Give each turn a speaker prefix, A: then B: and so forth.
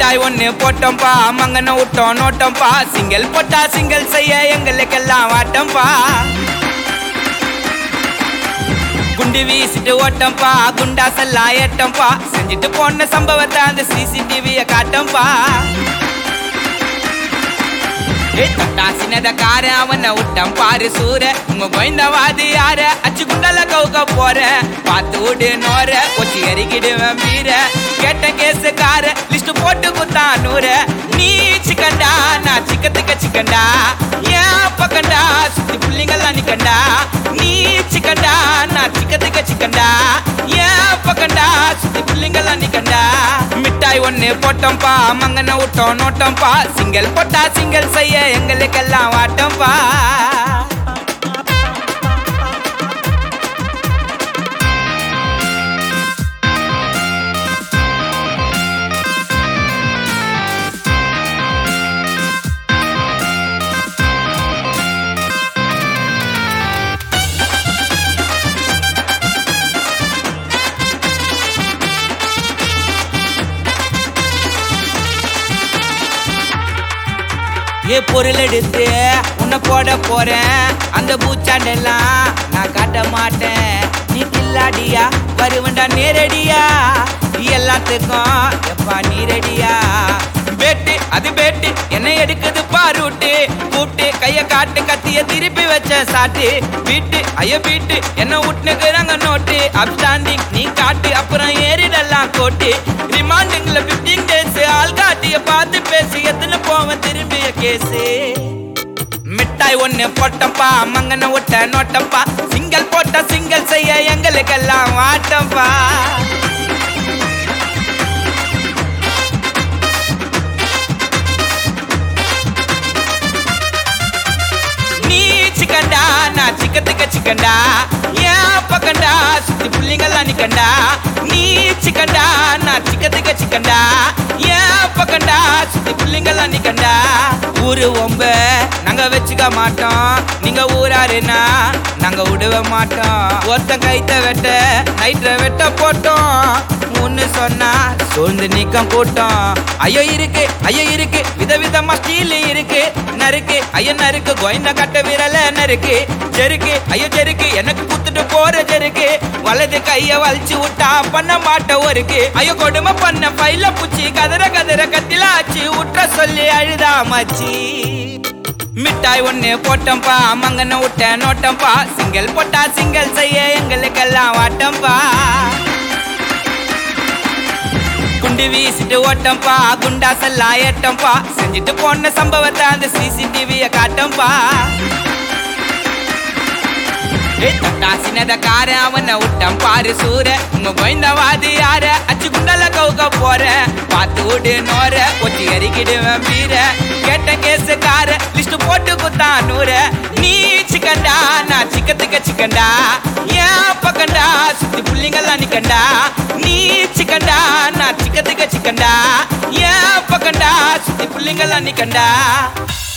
A: மிட்டாய் ஒண்ணு போட்டோம்பா மங்கன விட்டோம் நோட்டோம்பா சிங்கிள் போட்டா சிங்கிள் செய்ய எங்களுக்கெல்லாம் வாட்டம்பா குண்டு வீசிட்டு ஓட்டம்பா குண்டாசெல்லாம் ஏட்டம்பா செஞ்சுட்டு போன சம்பவத்தை அந்த சிசிடிவிய காட்டம்பா ஏய் தொட்டா சின்னத கார அவனை விட்டான் பாரு சூர உங்க கோயந்தவாதி யார அச்சு குண்டல கவுக்க போற பார்த்து விடு நோர கொச்சி எறிக்கிடுவேன் வீர கேட்ட கேஸ் கார லிஸ்ட் போட்டு குத்தான் நூற நீ சிக்கண்டா நான் சிக்கத்துக்க சிக்கண்டா ஏன் பக்கண்டா சுத்தி புள்ளிங்கெல்லாம் நிக்கண்டா நீ சிக்கண்டா நான் சிக்கத்துக்க சிக்கண்டா ஏன் பக்கண்டா சுத்தி புள்ளிங்கெல்லாம் நிக்கண்டா மிட்டாய் ஒண்ணு போட்டோம்பா மங்கன விட்டோம் நோட்டோம்பா சிங்கிள் போட்டா சிங்கிள் செய்ய எங்களுக்கெல்லாம் வாட்டோம்பா ஏ பொருள் எடுத்து உன்னை போட போறேன் அந்த பூச்சாண்டெல்லாம் நான் காட்ட மாட்டேன் நீ கில்லாடியா வருவண்டா நேரடியா எல்லாத்துக்கும் எப்பா நீரடியா பேட்டு அது பேட்டு என்ன எடுக்குது பாரூட்டு கூப்பிட்டு கைய காட்டு கத்திய திருப்பி வச்ச சாட்டு வீட்டு ஐயோ வீட்டு என்ன விட்டுனுக்குறாங்க நோட்டு அப்டாண்டிங் நீ காட்டு அப்புறம் ஏறிடலாம் கோட்டு ரிமாண்டிங்ல பிப்டீன் டேஸ் ஆள் காட்டிய பார்த்து பேசி எத்தனை போவன் திரும்பிய கேஸு மிட்டாய் ஒண்ணு போட்டப்பா மங்கன விட்ட நோட்டப்பா சிங்கிள் போட்ட சிங்கிள் செய்ய எங்களுக்கெல்லாம் வாட்டப்பா நீ சிக்கண்டா நான் சிக்கத்துக்க சிக்கண்டா ஏன் பக்கண்டா சுத்தி புள்ளிங்கெல்லாம் நிக்கண்டா நீ சிக்கண்டா நான் சிக்கத்துக்க சிக்கண்டா ஏன் பக்கண்டா சுத்தி புள்ளிங்கெல்லாம் நிக்கண்டா ஊரு ஒம்ப நாங்க வச்சுக்க மாட்டோம் நீங்க ஊராருனா நாங்க விடவே மாட்டோம் ஒருத்தன் கைத்த வெட்ட நைட்ல வெட்ட போட்டோம் ஒன்னு சொன்னா சூழ்ந்து நீக்கம் கூட்டம் ஐயோ இருக்கு ஐயோ இருக்கு விதவிதமா ஸ்டீல் இருக்கு நறுக்கு ஐயோ நறுக்கு கோயந்த கட்ட விரல நறுக்கு ஜெருக்கு ஐயோ ஜெருக்கு எனக்கு குத்துட்டு போற ஜெருக்கு வலது கைய வலிச்சு விட்டா பண்ண மாட்ட ஒருக்கு ஐயோ கொடுமை பண்ண பைல புச்சி கதற கதற கத்தில ஆச்சு விட்ட சொல்லி அழுதா மச்சி மிட்டாய் ஒண்ணு போட்டோம்பா மங்கன விட்ட நோட்டம்பா சிங்கிள் போட்டா சிங்கிள் செய்ய எங்களுக்கெல்லாம் வாட்டம்பா குண்டு வீசிட்டு ஓட்டம்பா குண்டாசெல்லாம் ஏட்டம்பா செஞ்சுட்டு போன சம்பவத்தை அந்த சிசிடிவிய காட்டம்பா ஏய் தொட்டா சின்னத கார அவனை விட்டான் பாரு சூர உங்க கோயந்தவாதி யார அச்சு குண்டல கவுக்க போற பார்த்து விடு நோர கொத்தி எறிக்கிடுவேன் வீர கேட்ட கேஸ் கார லிஸ்ட் போட்டு குத்தான் நூற நீ சிக்கண்டா நான் சிக்கத்துக்க சிக்கண்டா ஏன் பக்கண்டா சுத்தி புள்ளிங்கெல்லாம் நிக்கண்டா நீ சிக்கண்டா நான் சிக்கத்துக்க சிக்கண்டா ஏன் பக்கண்டா சுத்தி புள்ளிங்கெல்லாம் நிக்கண்டா